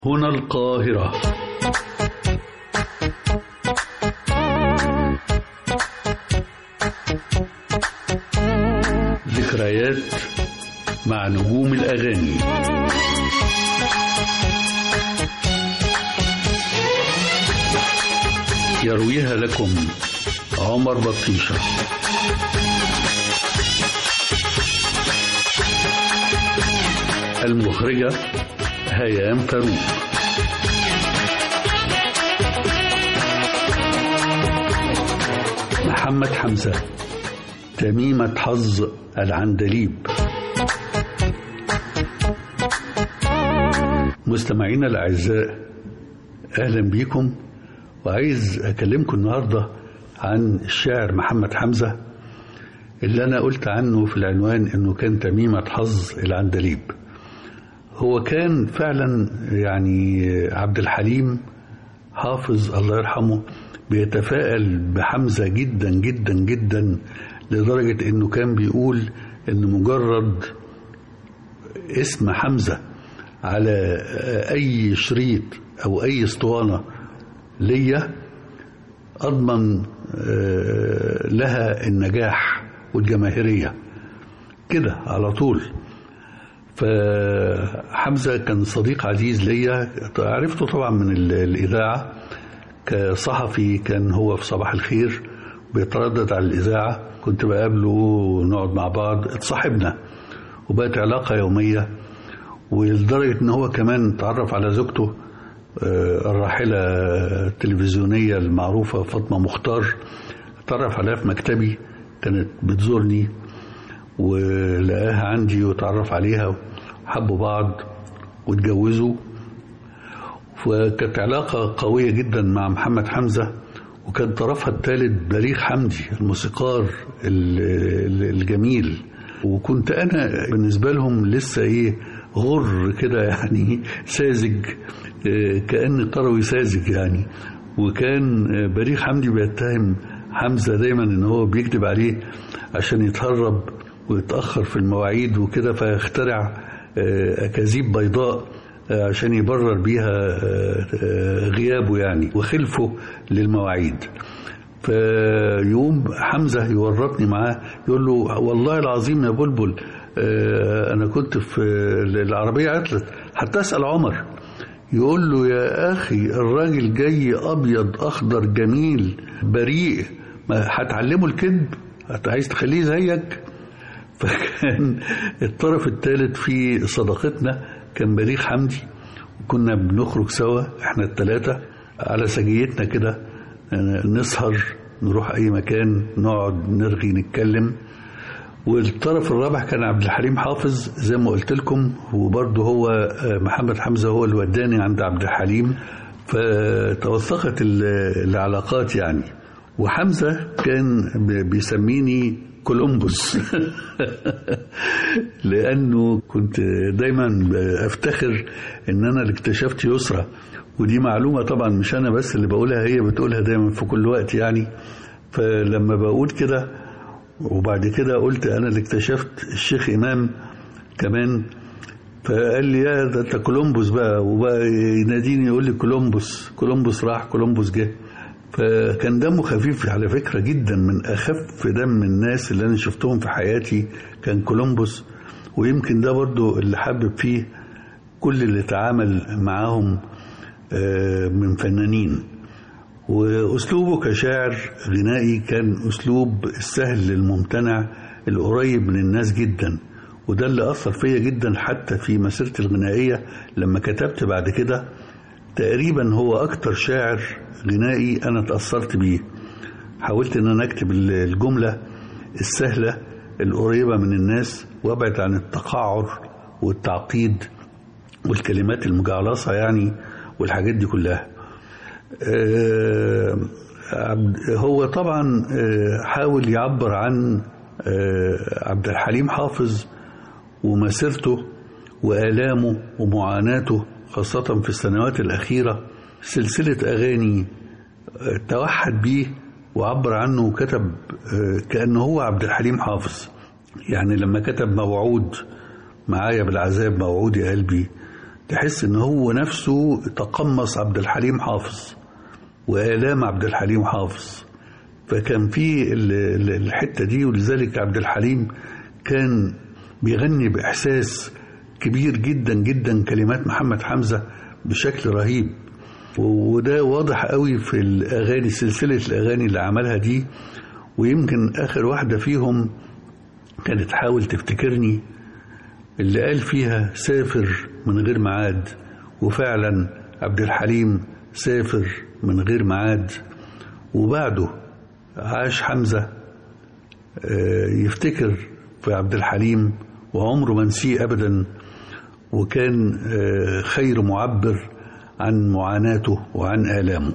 هنا القاهرة ذكريات مع نجوم الأغاني يرويها لكم عمر بطيشة المخرجة هيام فاروق محمد حمزة تميمة حظ العندليب مستمعينا الأعزاء أهلا بيكم وعايز أكلمكم النهاردة عن الشاعر محمد حمزة اللي أنا قلت عنه في العنوان إنه كان تميمة حظ العندليب هو كان فعلا يعني عبد الحليم حافظ الله يرحمه بيتفائل بحمزة جدا جدا جدا لدرجة انه كان بيقول ان مجرد اسم حمزة على اي شريط او اي اسطوانة ليا اضمن لها النجاح والجماهيرية كده على طول فحمزة كان صديق عزيز ليا عرفته طبعا من الإذاعة كصحفي كان هو في صباح الخير بيتردد على الإذاعة كنت بقابله ونقعد مع بعض اتصاحبنا وبقت علاقة يومية ولدرجة ان هو كمان تعرف على زوجته الراحلة التلفزيونية المعروفة فاطمة مختار تعرف عليها في مكتبي كانت بتزورني ولقاها عندي وتعرف عليها حبوا بعض واتجوزوا وكانت علاقة قوية جدا مع محمد حمزة وكان طرفها الثالث بليغ حمدي الموسيقار الجميل وكنت أنا بالنسبة لهم لسه إيه غر كده يعني ساذج كأن طروي ساذج يعني وكان بليغ حمدي بيتهم حمزة دايما ان هو بيكذب عليه عشان يتهرب ويتأخر في المواعيد وكده فيخترع أكاذيب بيضاء عشان يبرر بيها غيابه يعني وخلفه للمواعيد فيقوم حمزة يورطني معاه يقول له والله العظيم يا بلبل أنا كنت في العربية عطلت حتى أسأل عمر يقول له يا أخي الراجل جاي أبيض أخضر جميل بريء ما هتعلمه الكذب عايز تخليه زيك فكان الطرف الثالث في صداقتنا كان بليغ حمدي وكنا بنخرج سوا احنا الثلاثة على سجيتنا كده نسهر نروح اي مكان نقعد نرغي نتكلم والطرف الرابع كان عبد الحليم حافظ زي ما قلت لكم وبرضه هو محمد حمزة هو اللي وداني عند عبد الحليم فتوثقت العلاقات يعني وحمزة كان بيسميني كولومبوس لانه كنت دايما افتخر ان انا اللي اكتشفت يسرى ودي معلومه طبعا مش انا بس اللي بقولها هي بتقولها دايما في كل وقت يعني فلما بقول كده وبعد كده قلت انا اللي اكتشفت الشيخ امام كمان فقال لي يا ده انت كولومبوس بقى وبقى يناديني يقول لي كولومبوس كولومبوس راح كولومبوس جه فكان دمه خفيف على فكرة جدا من أخف دم الناس اللي أنا شفتهم في حياتي كان كولومبوس ويمكن ده برضو اللي حبب فيه كل اللي تعامل معاهم من فنانين وأسلوبه كشاعر غنائي كان أسلوب السهل الممتنع القريب من الناس جدا وده اللي أثر فيا جدا حتى في مسيرتي الغنائية لما كتبت بعد كده تقريبا هو أكتر شاعر غنائي أنا تأثرت بيه حاولت أن أنا أكتب الجملة السهلة القريبة من الناس وأبعد عن التقعر والتعقيد والكلمات المجعلصة يعني والحاجات دي كلها هو طبعا حاول يعبر عن عبد الحليم حافظ ومسيرته وآلامه ومعاناته خاصة في السنوات الأخيرة سلسلة أغاني توحد بيه وعبر عنه وكتب كأنه هو عبد الحليم حافظ يعني لما كتب موعود معايا بالعذاب موعود يا قلبي تحس ان هو نفسه تقمص عبد الحليم حافظ والام عبد الحليم حافظ فكان في ال- ال- الحته دي ولذلك عبد الحليم كان بيغني باحساس كبير جدا جدا كلمات محمد حمزه بشكل رهيب و- وده واضح قوي في الاغاني سلسله الاغاني اللي عملها دي ويمكن اخر واحده فيهم كانت حاول تفتكرني اللي قال فيها سافر من غير ميعاد وفعلا عبد الحليم سافر من غير ميعاد وبعده عاش حمزة آه، يفتكر في عبد الحليم وعمره ما نسيه أبدا وكان آه، خير معبر عن معاناته وعن آلامه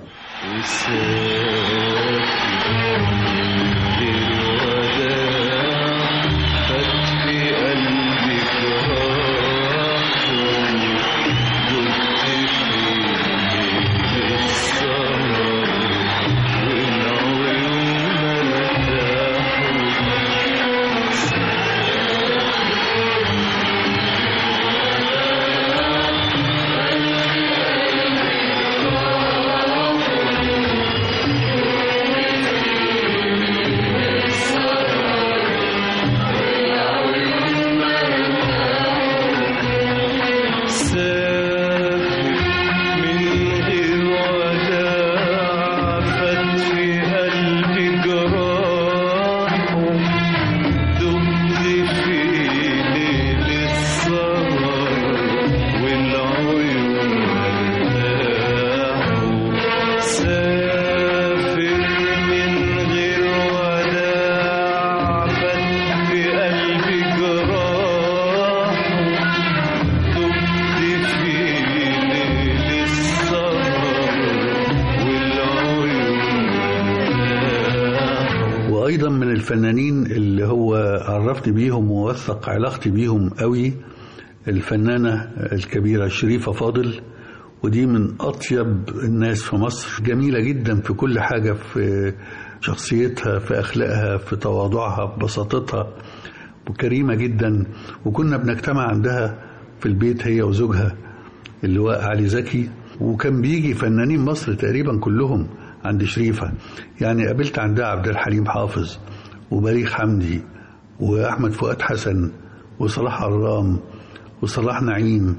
وايضا من الفنانين اللي هو عرفني بيهم ووثق علاقتي بيهم قوي الفنانه الكبيره شريفه فاضل ودي من اطيب الناس في مصر جميله جدا في كل حاجه في شخصيتها في اخلاقها في تواضعها في بساطتها وكريمه جدا وكنا بنجتمع عندها في البيت هي وزوجها اللواء علي زكي وكان بيجي فنانين مصر تقريبا كلهم عند شريفة يعني قابلت عندها عبد الحليم حافظ وبليغ حمدي وأحمد فؤاد حسن وصلاح عرام وصلاح نعيم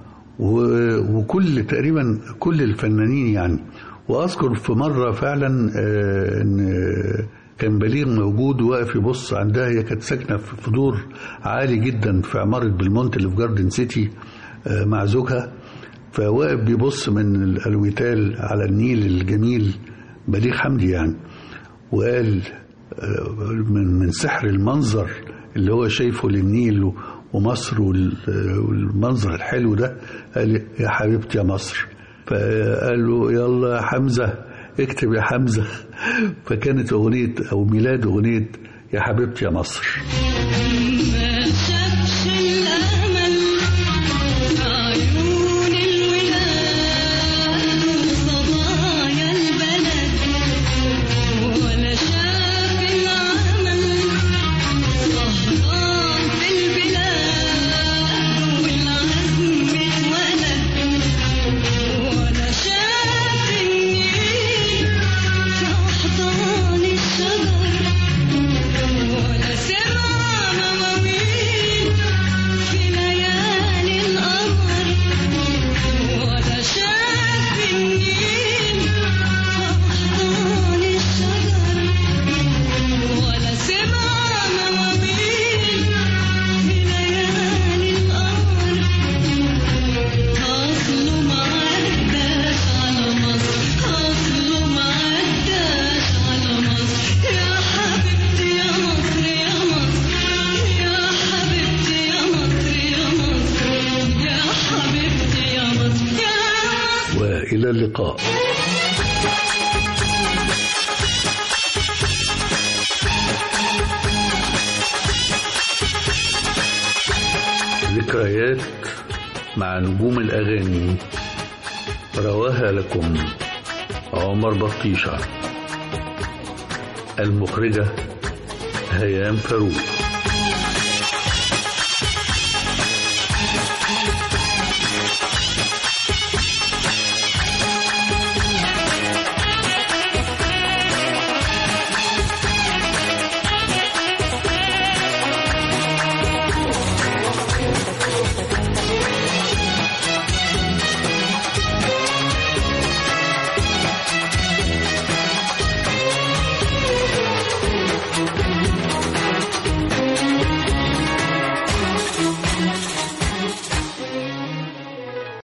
و- وكل تقريبا كل الفنانين يعني واذكر في مره فعلا آه، ان كان بليغ موجود واقف يبص عندها هي كانت ساكنه في في دور عالي جدا في عماره بالمونت اللي في جاردن سيتي آه، مع زوجها فواقف بيبص من الالويتال على النيل الجميل بليغ حمدي يعني وقال آه، من من سحر المنظر اللي هو شايفه للنيل و- ومصر وال- والمنظر الحلو ده قال يا حبيبتي يا مصر فقال له يلا يا حمزة اكتب يا حمزة فكانت أغنية أو ميلاد أغنية يا حبيبتي يا مصر ما شافش الأمل عيون الولاد وصبايا البلد ولا شاف العمل سهران في البلاد والعزم اتولد ولا شاف النيل في أحضان الشجر ولا سمع مواويل في ليالي القمر ولا شاف النيل في أحضان الشجر ولا سمع مواويل في ليالي القمر أصله ما عداش على مصر أصله ما عداش على مصر يا حبيبتي يا مصر يا مصر يا حبيبتي يا مصر يا مصر يا حبيبتي يا مصر يا مصر وإلى اللقاء ذكريات مع نجوم الأغاني رواها لكم عمر بطيشة المخرجة هيام فاروق